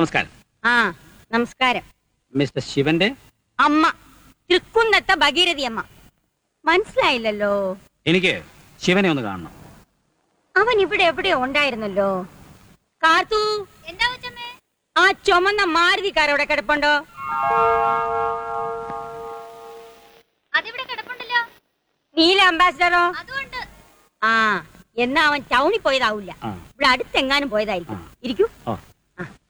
നമസ്കാരം ആ നമസ്കാരം മിസ്റ്റർ ശിവന്റെ അമ്മ തൃക്കുന്നത്തെ ഭഗീരഥി അമ്മ മനസ്സിലായില്ലല്ലോ എനിക്ക് ശിവനെ ഒന്ന് കാണണം അവൻ ഇവിടെ എവിടെയോ ഉണ്ടായിരുന്നല്ലോ കാർത്തു എന്താ ആ ചുമന്ന മാരുതിക്കാർ അവിടെ കിടപ്പുണ്ടോ അതിവിടെ കിടപ്പുണ്ടല്ലോ നീല അംബാസിഡറോ അതുകൊണ്ട് ആ എന്നാ അവൻ ടൗണിൽ പോയതാവൂല ആ ഇവിടെ അടുത്തെങ്ങാനും പോയതായിരിക്കും ആ. ഇരിക്കൂ ഓ ആ,